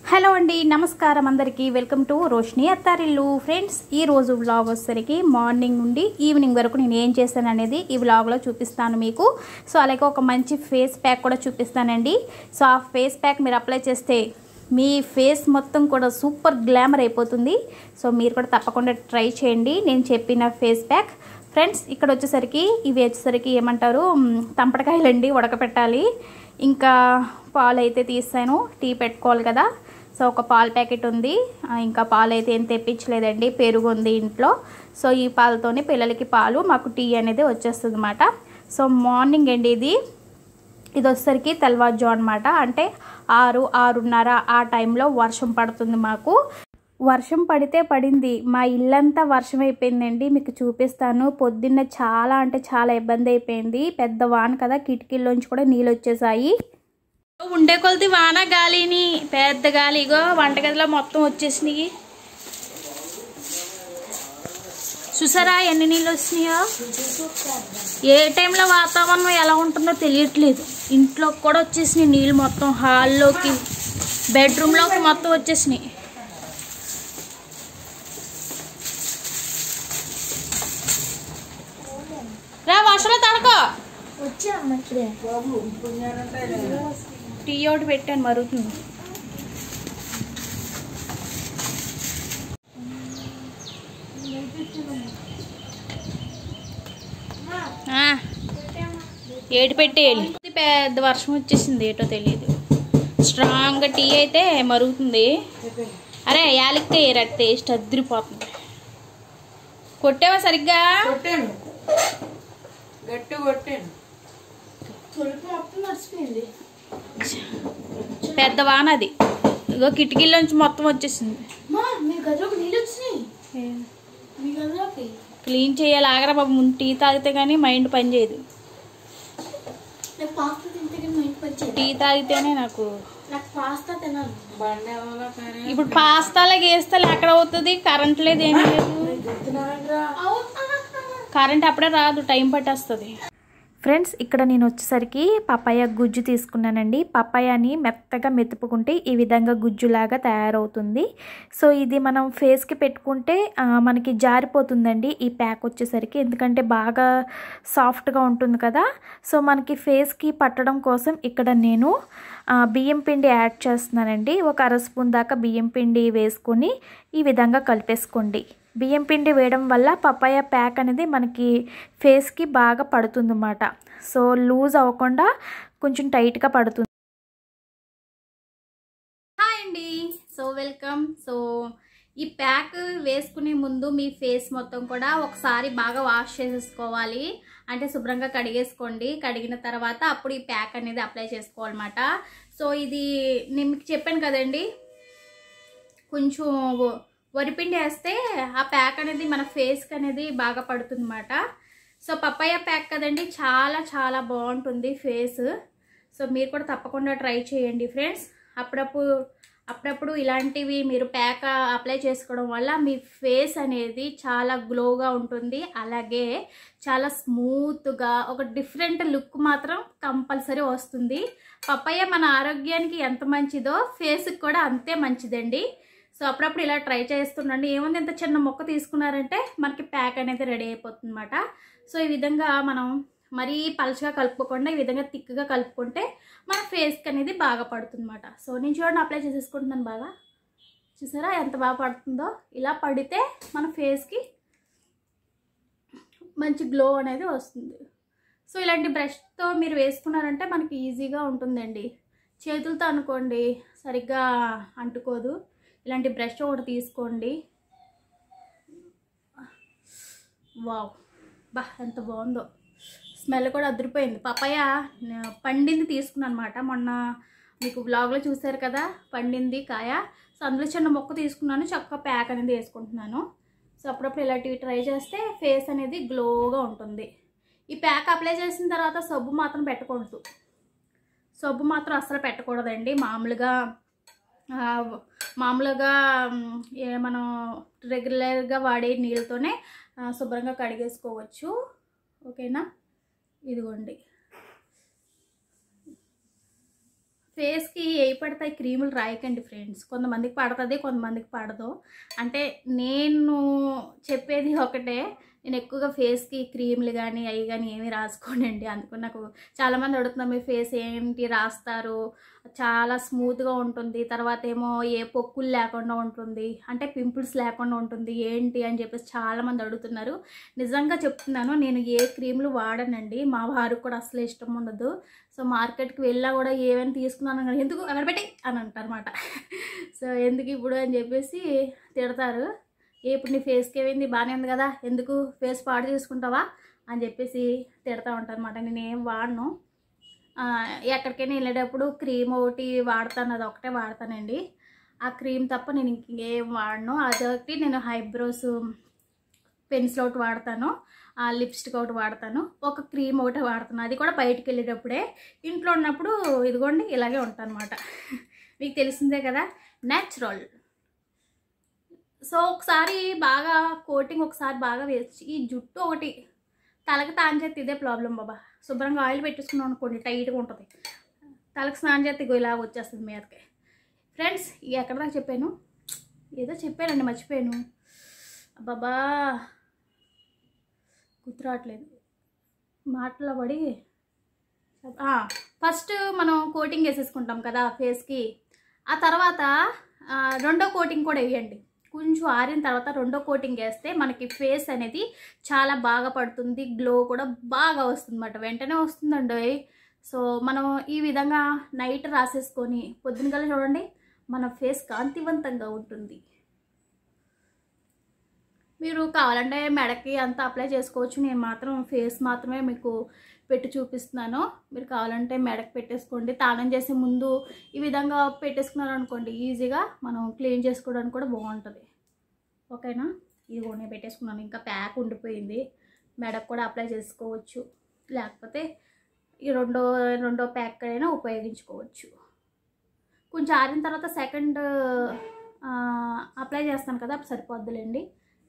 hello అండి నమస్కారం అందరికీ వెల్కమ్ టు రోషిని అత్తారిల్లు ఫ్రెండ్స్ ఈ రోజు వ్లాగ్ వచ్చేసరికి మార్నింగ్ నుండి ఈవినింగ్ వరకు నేను ఏం చేస్తాను అనేది ఈ వ్లాగ్లో చూపిస్తాను మీకు సో అలాగే ఒక మంచి ఫేస్ ప్యాక్ కూడా చూపిస్తానండి సో ఆ ఫేస్ ప్యాక్ మీరు అప్లై చేస్తే మీ ఫేస్ మొత్తం కూడా సూపర్ గ్లామర్ అయిపోతుంది సో మీరు కూడా తప్పకుండా ట్రై చేయండి నేను చెప్పిన ఫేస్ ప్యాక్ ఫ్రెండ్స్ ఇక్కడ వచ్చేసరికి ఇవి వచ్చేసరికి ఏమంటారు మ్, తంపటకాయలండి ఉడకపెట్టాలి ఇంకా పాలు అయితే తీస్తాను టీ పెట్టుకోవాలి కదా సో ఒక పాల ప్యాకెట్ ఉంది ఆ, ఇంకా పాలు అయితే ఏం తెప్పించలేదండి పెరుగు ఉంది ఇంట్లో సో ఈ పాలతోనే పిల్లలకి పాలు మాకు టీ అనేది వచ్చేస్తుంది అనమాట సో మార్నింగ్ అండి ఇది ఇది వచ్చేసరికి తెల్లవారుజు అనమాట అంటే ఆరు ఆరున్నర ఆ టైంలో వర్షం పడుతుంది మాకు వర్షం పడితే పడింది మా ఇల్లంతా వర్షం అయిపోయిందండి మీకు చూపిస్తాను పొద్దున్న చాలా అంటే చాలా ఇబ్బంది అయిపోయింది పెద్ద వాన కదా కిటికీల్లోంచి కూడా నీళ్ళు వచ్చేసాయి ఉండే కొలది వాన గాలిని పెద్ద గాలి ఇగో వంటగదిలో మొత్తం వచ్చేసినాయి చూసారా ఎన్ని నీళ్ళు వచ్చినాయో ఏ టైంలో వాతావరణం ఎలా ఉంటుందో తెలియట్లేదు ఇంట్లో కూడా వచ్చేసినాయి నీళ్ళు మొత్తం హాల్లోకి బెడ్రూమ్లోకి మొత్తం వచ్చేసినాయి రా వర్షంలో తడకో టీ ఒకటి పెట్టాను మరుగుతుంది ఆ, ఏటి పెట్టేయాలి ఇది పెద్ద వర్షం వచ్చేసింది ఏటో తెలియదు స్ట్రాంగ్గా టీ అయితే మరుగుతుంది అరే యాలక్కాయ రట్ టేస్ట్ అదిరిపోతుంది కొట్టావా సరిగ్గా కొట్టాను గట్టి కొట్టాను పెద్ద వాన అది ఇగో కిటికీలోంచి మొత్తం వచ్చేసింది మీ గదిలోకి నీళ్ళు వచ్చినాయి మీ గదిలోకి క్లీన్ చేయాలి ఆగరా బాబు ముందు టీ తాగితే కానీ మైండ్ పని చేయదు నాకు పాస్తా తింటే కానీ మా ఇంటికి వచ్చేది టీ తాగితేనే నాకు నాకు పాస్తా తినాలి బండి ఇప్పుడు పాస్తాలే గేస్తాలు ఎక్కడ అవుతుంది కరెంట్ లేదు ఏమీ లేదు కరెంట్ అప్పుడే రాదు టైం పట్టేస్తుంది ఫ్రెండ్స్ ఇక్కడ నేను వచ్చేసరికి పపాయ గుజ్జు తీసుకున్నానండి పపాయాని మెత్తగా మెతుపుకుంటే ఈ విధంగా గుజ్జులాగా తయారవుతుంది సో ఇది మనం ఫేస్కి పెట్టుకుంటే ఆ, మనకి జారిపోతుందండి ఈ ప్యాక్ వచ్చేసరికి ఎందుకంటే బాగా సాఫ్ట్గా ఉంటుంది కదా సో మనకి ఫేస్కి పట్టడం కోసం ఇక్కడ నేను ఆ, బియ్యం పిండి యాడ్ చేస్తున్నానండి ఒక అర స్పూన్ దాకా బియ్యం పిండి వేసుకొని ఈ విధంగా కలిపేసుకోండి బియ్యం పిండి వేయడం వల్ల పపాయ ప్యాక్ అనేది మనకి ఫేస్కి బాగా పడుతుందన్నమాట సో లూజ్ అవ్వకుండా కొంచెం టైట్గా పడుతుంది హాయ్ అండి సో వెల్కమ్ సో ఈ ప్యాక్ వేసుకునే ముందు మీ ఫేస్ మొత్తం కూడా ఒకసారి బాగా వాష్ చేసేసుకోవాలి అంటే శుభ్రంగా కడిగేసుకోండి కడిగిన తర్వాత అప్పుడు ఈ ప్యాక్ అనేది అప్లై చేసుకోవాలన్నమాట సో ఇది నేను మీకు చెప్పాను కదండి కొంచెం వ- వరిపిండి వేస్తే ఆ ప్యాక్ అనేది మన ఫేస్కి అనేది బాగా పడుతుందన్నమాట సో పప్పాయ ప్యాక్ కదండి చాలా చాలా బాగుంటుంది ఫేస్ సో మీరు కూడా తప్పకుండా ట్రై చేయండి ఫ్రెండ్స్ అప్పుడప్పుడు అప్పుడప్పుడు ఇలాంటివి మీరు ప్యాక్ అప్లై చేసుకోవడం వల్ల మీ ఫేస్ అనేది చాలా గ్లోగా ఉంటుంది అలాగే చాలా స్మూత్గా ఒక డిఫరెంట్ లుక్ మాత్రం కంపల్సరీ వస్తుంది పప్పయ్య మన ఆరోగ్యానికి ఎంత మంచిదో ఫేస్కి కూడా అంతే మంచిదండి సో అప్పుడప్పుడు ఇలా ట్రై చేస్తుండండి ఏముంది ఇంత చిన్న మొక్క తీసుకున్నారంటే మనకి ప్యాక్ అనేది రెడీ అయిపోతుంది అనమాట సో ఈ విధంగా మనం మరీ పలుచగా కలుపుకోకుండా ఈ విధంగా థిక్గా కలుపుకుంటే మన ఫేస్కి అనేది బాగా పడుతుంది అనమాట సో నేను చూడండి అప్లై చేసేసుకుంటున్నాను బాగా చూసారా ఎంత బాగా పడుతుందో ఇలా పడితే మన ఫేస్కి మంచి గ్లో అనేది వస్తుంది సో ఇలాంటి బ్రష్తో మీరు వేసుకున్నారంటే మనకి ఈజీగా ఉంటుందండి చేతులతో అనుకోండి సరిగ్గా అంటుకోదు ఇలాంటి బ్రష్ ఒకటి తీసుకోండి వావ్ బా ఎంత బాగుందో స్మెల్ కూడా అదిరిపోయింది పపాయ న- పండింది తీసుకున్నాను అనమాట మొన్న మీకు బ్లాగ్లో చూసారు కదా పండింది కాయ సో అందులో చిన్న మొక్క తీసుకున్నాను చక్కగా ప్యాక్ అనేది వేసుకుంటున్నాను సో అప్పుడప్పుడు ఇలాంటివి ట్రై చేస్తే ఫేస్ అనేది గ్లోగా ఉంటుంది ఈ ప్యాక్ అప్లై చేసిన తర్వాత సబ్బు మాత్రం పెట్టకూడదు సబ్బు మాత్రం అస్సలు పెట్టకూడదండి మామూలుగా ఆ, మామూలుగా మ్, ఏ మనం రెగ్యులర్గా వాడే నీళ్ళతోనే ఆ, శుభ్రంగా కడిగేసుకోవచ్చు ఓకేనా ఇదిగోండి ఫేస్కి ఏ పడతాయి క్రీములు రాయకండి ఫ్రెండ్స్ కొంతమందికి పడుతుంది కొంతమందికి పడదు అంటే నేను చెప్పేది ఒకటే నేను ఎక్కువగా ఫేస్కి క్రీమ్లు కానీ అవి కానీ ఏమీ రాసుకోనండి అందుకు నాకు చాలామంది అడుగుతున్నారు మీ ఫేస్ ఏంటి రాస్తారు చాలా స్మూత్గా ఉంటుంది తర్వాత ఏమో ఏ పొక్కులు లేకుండా ఉంటుంది అంటే పింపుల్స్ లేకుండా ఉంటుంది ఏంటి అని చెప్పేసి చాలామంది అడుగుతున్నారు నిజంగా చెప్తున్నాను నేను ఏ క్రీములు వాడనండి మా వారికి కూడా అసలు ఇష్టం ఉండదు సో మార్కెట్కి వెళ్ళా కూడా ఏమైనా తీసుకున్నాను కానీ ఎందుకు అక్కడ పెట్టి అని అంటారన్నమాట సో ఎందుకు ఇప్పుడు అని చెప్పేసి తిడతారు ఏ ఇప్పుడు నీ ఫేస్కి ఏమైంది బాగానే ఉంది కదా ఎందుకు ఫేస్ పాడు చేసుకుంటావా అని చెప్పేసి తిడతా ఉంటారు అనమాట నేను ఏం వాడను ఆ, ఎక్కడికైనా వెళ్ళేటప్పుడు క్రీమ్ ఒకటి వాడతాను అది ఒకటే వాడతానండి ఆ క్రీమ్ తప్ప నేను ఇంకేం వాడను అదొకటి నేను హైబ్రోస్ పెన్సిల్ ఒకటి వాడతాను ఆ లిప్స్టిక్ ఒకటి వాడతాను ఒక క్రీమ్ ఒకటి వాడతాను అది కూడా బయటికి వెళ్ళేటప్పుడే ఇంట్లో ఉన్నప్పుడు ఇదిగోండి ఇలాగే ఉంటాను అనమాట మీకు తెలిసిందే కదా న్యాచురల్ సో ఒకసారి బాగా కోటింగ్ ఒకసారి బాగా వేసి ఈ జుట్టు ఒకటి తలకి తాను చేస్తే ఇదే ప్రాబ్లం బాబా శుభ్రంగా ఆయిల్ పెట్టేసుకున్నాం అనుకోండి టైట్గా ఉంటుంది తలకి స్నానం చేస్తే ఇగో ఇలా వచ్చేస్తుంది మీదకి ఫ్రెండ్స్ ఇక ఎక్కడ దాకా చెప్పాను ఏదో చెప్పానండి మర్చిపోయాను అబ్బాబా గుర్తురావట్లేదు మాటలో పడి ఫస్ట్ మనం కోటింగ్ వేసేసుకుంటాం కదా ఫేస్కి ఆ తర్వాత ఆ, రెండో కోటింగ్ కూడా వేయండి కొంచెం ఆరిన తర్వాత రెండో కోటింగ్ వేస్తే మనకి ఫేస్ అనేది చాలా బాగా పడుతుంది గ్లో కూడా బాగా వస్తుంది అన్నమాట వెంటనే వస్తుందండి సో మనం ఈ విధంగా నైట్ రాసేసుకొని పొద్దున కల్లా చూడండి మన ఫేస్ కాంతివంతంగా ఉంటుంది మీరు కావాలంటే మెడకి అంతా అప్లై చేసుకోవచ్చు నేను మాత్రం ఫేస్ మాత్రమే మీకు పెట్టి చూపిస్తున్నాను మీరు కావాలంటే మెడకి పెట్టేసుకోండి తాళం చేసే ముందు ఈ విధంగా పెట్టేసుకున్నారు అనుకోండి ఈజీగా మనం క్లీన్ చేసుకోవడానికి కూడా బాగుంటుంది ఓకేనా ఇది కూడా నేను పెట్టేసుకున్నాను ఇంకా ప్యాక్ ఉండిపోయింది మెడకు కూడా అప్లై చేసుకోవచ్చు లేకపోతే ఈ రెండో రెండో ప్యాక్ అయినా ఉపయోగించుకోవచ్చు కొంచెం ఆరిన తర్వాత సెకండ్ అప్లై చేస్తాను కదా అప్పుడు సరిపోద్దులేండి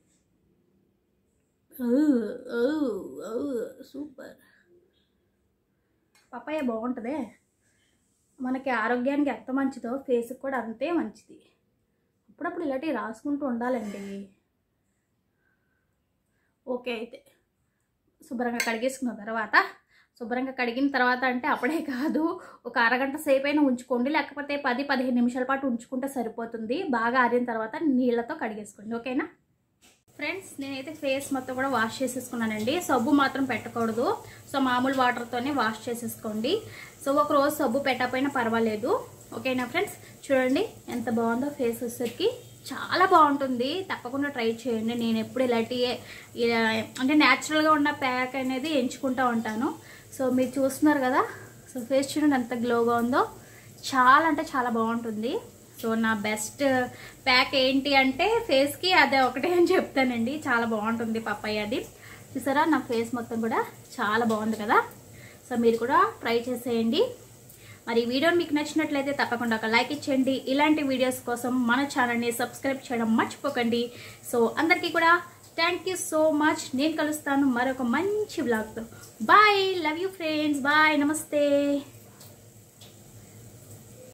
సూపర్ పప్పాయ బాగుంటుందే మనకి ఆరోగ్యానికి ఎంత మంచిదో ఫేస్కి కూడా అంతే మంచిది అప్పుడప్పుడు ఇలాంటివి రాసుకుంటూ ఉండాలండి ఓకే అయితే శుభ్రంగా కడిగేసుకున్న తర్వాత శుభ్రంగా కడిగిన తర్వాత అంటే అప్పుడే కాదు ఒక అరగంట సేపు అయినా ఉంచుకోండి లేకపోతే పది పదిహేను నిమిషాల పాటు ఉంచుకుంటే సరిపోతుంది బాగా ఆరిన తర్వాత నీళ్ళతో కడిగేసుకోండి ఓకేనా ఫ్రెండ్స్ నేనైతే ఫేస్ మొత్తం కూడా వాష్ చేసేసుకున్నానండి సబ్బు మాత్రం పెట్టకూడదు సో మామూలు వాటర్తోనే వాష్ చేసేసుకోండి సో ఒక రోజు సబ్బు పెట్టకపోయినా పర్వాలేదు ఓకేనా ఫ్రెండ్స్ చూడండి ఎంత బాగుందో ఫేస్ వచ్చేసరికి చాలా బాగుంటుంది తప్పకుండా ట్రై చేయండి నేను ఎప్పుడు ఇలాంటి ఇలా అంటే న్యాచురల్గా ఉన్న ప్యాక్ అనేది ఎంచుకుంటూ ఉంటాను సో మీరు చూస్తున్నారు కదా సో ఫేస్ చూడండి ఎంత గ్లోగా ఉందో చాలా అంటే చాలా బాగుంటుంది సో నా బెస్ట్ ప్యాక్ ఏంటి అంటే ఫేస్కి అదే ఒకటే అని చెప్తానండి చాలా బాగుంటుంది పప్పాయ అది చూసారా నా ఫేస్ మొత్తం కూడా చాలా బాగుంది కదా సో మీరు కూడా ట్రై చేసేయండి మరి ఈ వీడియో మీకు నచ్చినట్లయితే తప్పకుండా ఒక లైక్ ఇచ్చేయండి ఇలాంటి వీడియోస్ కోసం మన ఛానల్ని సబ్స్క్రైబ్ చేయడం మర్చిపోకండి సో అందరికీ కూడా థ్యాంక్ యూ సో మచ్ నేను కలుస్తాను మరొక మంచి బ్లాగ్తో bye love you friends bye నమస్తే